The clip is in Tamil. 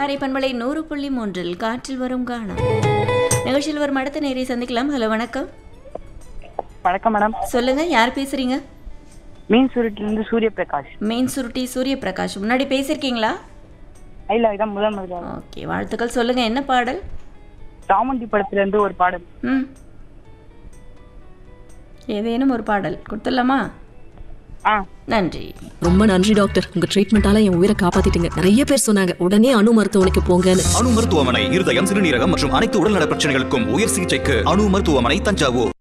காரை பண்பலை நூறு புள்ளி மூன்றில் காற்றில் வரும் காணம் நிகழ்ச்சியில் வரும் அடுத்த நேரை சந்திக்கலாம் ஹலோ வணக்கம் வணக்கம் மேடம் சொல்லுங்க யார் பேசுறீங்க மீன் சுருட்டிலிருந்து சூரிய பிரகாஷ் மெயின் சுருட்டி சூரிய பிரகாஷ் முன்னாடி பேசியிருக்கீங்களா இல்ல இதான் முதல் முதல் ஓகே வாழ்த்துக்கள் சொல்லுங்க என்ன பாடல் சாமந்தி படத்துல இருந்து ஒரு பாடல் ம் ஏதேனும் ஒரு பாடல் கொடுத்துடலாமா ஆ நன்றி ரொம்ப நன்றி டாக்டர் உங்க ட்ரீட்மெண்டால என் உயிரை காப்பாத்திட்டீங்க நிறைய பேர் சொன்னாங்க உடனே அணு மருத்துவமனைக்கு போங்கன்னு அணு மருத்துவமனை இருதயம் சிறுநீரகம் மற்றும் அனைத்து உடல்நல பிரச்சனைகளுக்கும் உயர் சிகிச்சைக்கு அணு மருத்துவமனை தஞ்சாவூர்